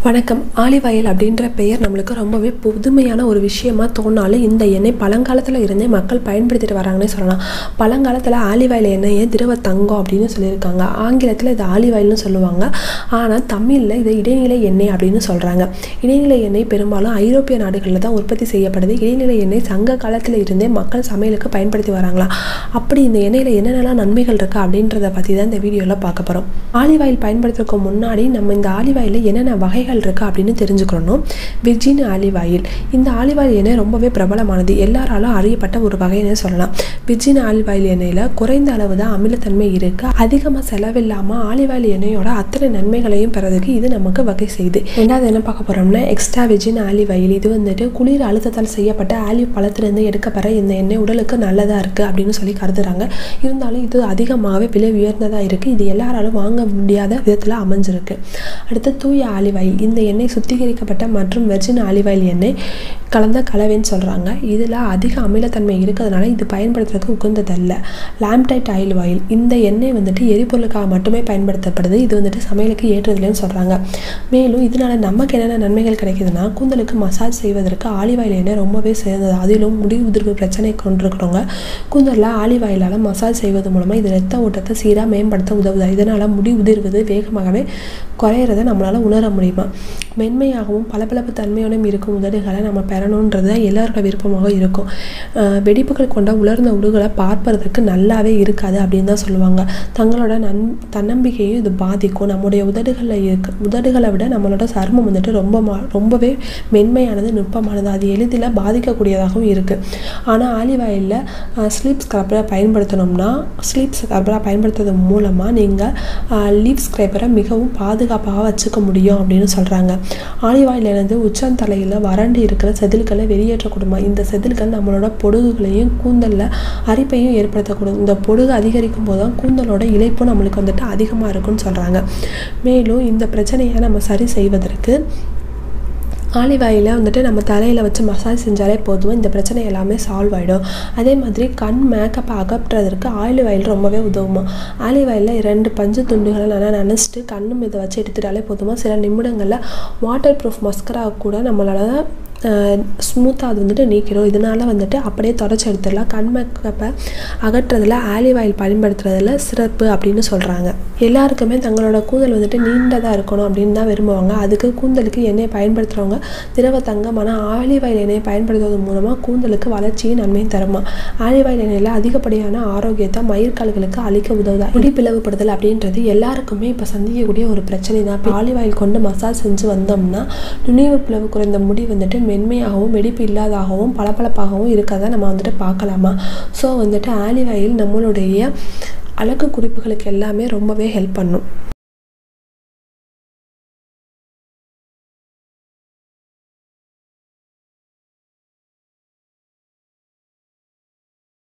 வணக்கம் ஆலிவயல் அப்படின்ற பெயர் நம்மளுக்கு ரொம்பவே புதுமையான ஒரு விஷயமா தோணாலும் இந்த எண்ணெய் பழங்காலத்தில் இருந்தே மக்கள் பயன்படுத்திட்டு வராங்கன்னே சொல்லலாம் பழங்காலத்தில் ஆலிவயல் எண்ணெயை திரவ தங்கம் அப்படின்னு சொல்லியிருக்காங்க ஆங்கிலத்தில் இது ஆலிவயல்னு சொல்லுவாங்க ஆனால் தமிழில் இதை இடைநிலை எண்ணெய் அப்படின்னு சொல்கிறாங்க இடைநிலை எண்ணெய் பெரும்பாலும் ஐரோப்பிய நாடுகளில் தான் உற்பத்தி செய்யப்படுது இடைநிலை எண்ணெய் சங்க காலத்தில் இருந்தே மக்கள் சமையலுக்கு பயன்படுத்தி வராங்களா அப்படி இந்த எண்ணெயில் என்னென்னலாம் நன்மைகள் இருக்குது அப்படின்றத பற்றி தான் இந்த வீடியோவில் பார்க்க போகிறோம் ஆலிவ் பயன்படுத்துறதுக்கு முன்னாடி நம்ம இந்த ஆலிவ் ஆயிலில் என்னென்ன வகைகள் இருக்குது அப்படின்னு தெரிஞ்சுக்கணும் விர்ஜின் ஆலிவ் ஆயில் இந்த ஆலிவ் ஆயில் எண்ணெய் ரொம்பவே பிரபலமானது எல்லாராலும் அறியப்பட்ட ஒரு வகைன்னு சொல்லலாம் விர்ஜின் ஆலிவ் ஆயில் எண்ணெயில் குறைந்த அளவு தான் அமிலத்தன்மை இருக்குது அதிகமாக செலவில்லாமல் ஆலிவ் ஆயில் எண்ணெயோட அத்தனை நன்மைகளையும் பெறதுக்கு இது நமக்கு வகை செய்யுது ரெண்டாவது என்ன பார்க்க போகிறோம்னா எக்ஸ்ட்ரா விர்ஜின் ஆலிவ் ஆயில் இது வந்துட்டு குளிர் அழுத்தத்தால் செய்யப்பட்ட ஆலிவ் பழத்திலிருந்து எடுக்கப்பெற இந்த எண்ணெய் உடலுக்கு நல்லதாக இருக்குது அப்படின்னு சொல்லி கருதுறாங்க இருந்தாலும் இது அதிகமாகவே விலை உயர்ந்ததாக இருக்குது இது எல்லாராலும் வாங்க முடியாத விதத்தில் அமைஞ்சிருக்கு அடுத்து தூய ஆலிவ் ஆயில் இந்த எண்ணெய் சுத்திகரிக்கப்பட்ட மற்றும் வெர்ஜின் ஆலிவ் ஆயில் எண்ணெய் கலந்த கலவைன்னு சொல்கிறாங்க இதில் அதிக அமிலத்தன்மை இருக்கிறதுனால இது பயன்படுத்துறதுக்கு உகந்ததல்ல லாம்டைட் ஆயில் ஆயில் இந்த எண்ணெய் வந்துட்டு எரிபொருளுக்காக மட்டுமே பயன்படுத்தப்படுது இது வந்துட்டு சமையலுக்கு ஏற்றதில்லைன்னு சொல்கிறாங்க மேலும் இதனால நமக்கு என்னென்ன நன்மைகள் கிடைக்குதுன்னா கூந்தலுக்கு மசாஜ் செய்வதற்கு ஆலிவ் ஆயில் எண்ணெய் ரொம்பவே சிறந்தது அதிலும் முடி உதிர்வு பிரச்சனை கொண்டிருக்கிறவங்க கூந்தலில் ஆலிவ் ஆயிலால் மசாஜ் செய்வது மூலமாக இது ரத்த ஓட்டத்தை சீராக மேம்படுத்த உதவுது இதனால் முடி உதிர்வது வேகமாகவே குறையிறத நம்மளால் உணர முடியுமா மென்மையாகவும் பளபளப்பு தன்மையோடும் இருக்கும் உதடுகளை நம்ம பெறணுன்றது தான் எல்லாரோட விருப்பமாக இருக்கும் அஹ் வெடிப்புகள் கொண்ட உலர்ந்த உடுகளை பார்ப்பதற்கு நல்லாவே இருக்காது அப்படின்னு தான் சொல்லுவாங்க தங்களோட நன் தன்னம்பிக்கையும் இது பாதிக்கும் நம்முடைய உதடுகளில் இருக்க உதடுகளை விட நம்மளோட சருமம் வந்துட்டு ரொம்ப மா- ரொம்பவே மென்மையானது நுட்பமானது அது எளிதில் பாதிக்கக்கூடியதாகவும் இருக்குது ஆனால் ஆலிவ் ஆயிலில் ஸ்லீப் ஸ்க்ரப்பரை பயன்படுத்தினோம்னா ஸ்லீப் ஸ்க்ரப்பரை பயன்படுத்துறது மூலமாக நீங்கள் லீப் ஸ்க்ரப்பரை மிகவும் பாதுகாப்பாக வச்சுக்க முடியும் அப்படின்னு சொல்கிறாங்க ஆலிவ் ஆயிலிருந்து உச்சந்தலையில் வறண்டு இருக்கிற செதில்களை வெளியேற்றக்கூடுமா இந்த செதில்கள் நம்மளோட பொடுகுகளையும் கூந்தலில் அரிப்பையும் ஏற்படுத்தக்கூடும் இந்த பொடுகு அதிகரிக்கும் போது தான் கூந்தலோட இழைப்பும் நம்மளுக்கு வந்துட்டு அதிகமாக இருக்கும்னு சொல்கிறாங்க மேலும் இந்த பிரச்சனையை நம்ம சரி செய்வதற்கு ஆலிவ் ஆயிலை வந்துட்டு நம்ம தலையில் வச்சு மசாஜ் செஞ்சாலே போதும் இந்த பிரச்சனை எல்லாமே சால்வ் ஆகிடும் அதே மாதிரி கண் மேக்கப் அகற்றுறதுக்கு ஆலிவ் ஆயில் ரொம்பவே உதவுமா ஆலிவ் ஆயிலில் ரெண்டு பஞ்சு துண்டுகளை நல்லா நனைச்சிட்டு கண்ணும் இதை வச்சு எடுத்துட்டாலே போதுமா சில நிமிடங்களில் வாட்டர் ப்ரூஃப் மஸ்கரா கூட நம்மளால் ஸ்மூத்தாக அது வந்துட்டு நீக்கிறோம் இதனால் வந்துட்டு அப்படியே தொடச்சி எடுத்துடலாம் கண் மேக்கப்பை அகற்றுறதுல ஆலிவ் ஆயில் பயன்படுத்துறதுல சிறப்பு அப்படின்னு சொல்கிறாங்க எல்லாருக்குமே தங்களோட கூந்தல் வந்துட்டு நீண்டதாக இருக்கணும் அப்படின்னு தான் விரும்புவாங்க அதுக்கு கூந்தலுக்கு எண்ணெய் பயன்படுத்துகிறவங்க திரவ தங்கமான ஆலிவ் ஆயில் எண்ணெயை பயன்படுத்துவது மூலமாக கூந்தலுக்கு வளர்ச்சியும் நன்மையும் தருமா ஆலிவ் ஆயில் எண்ணெயில் அதிகப்படியான ஆரோக்கியத்தை மயிர்கால்களுக்கு அளிக்க உதவுதா முடி பிளவுபடுதல் அப்படின்றது எல்லாருக்குமே இப்போ சந்திக்கக்கூடிய ஒரு பிரச்சனை தான் இப்போ ஆலிவ் ஆயில் கொண்டு மசாஜ் செஞ்சு வந்தோம்னா நுனிவு பிளவு குறைந்த முடி வந்துட்டு மென்மையாகவும் வெடிப்பு இல்லாதாகவும் பளபளப்பாகவும் இருக்கிறத நம்ம வந்துட்டு பார்க்கலாமா ஸோ வந்துட்டு ஆலிவ் ஆயில் நம்மளுடைய அழகு குறிப்புகளுக்கு எல்லாமே ரொம்பவே ஹெல்ப் பண்ணும்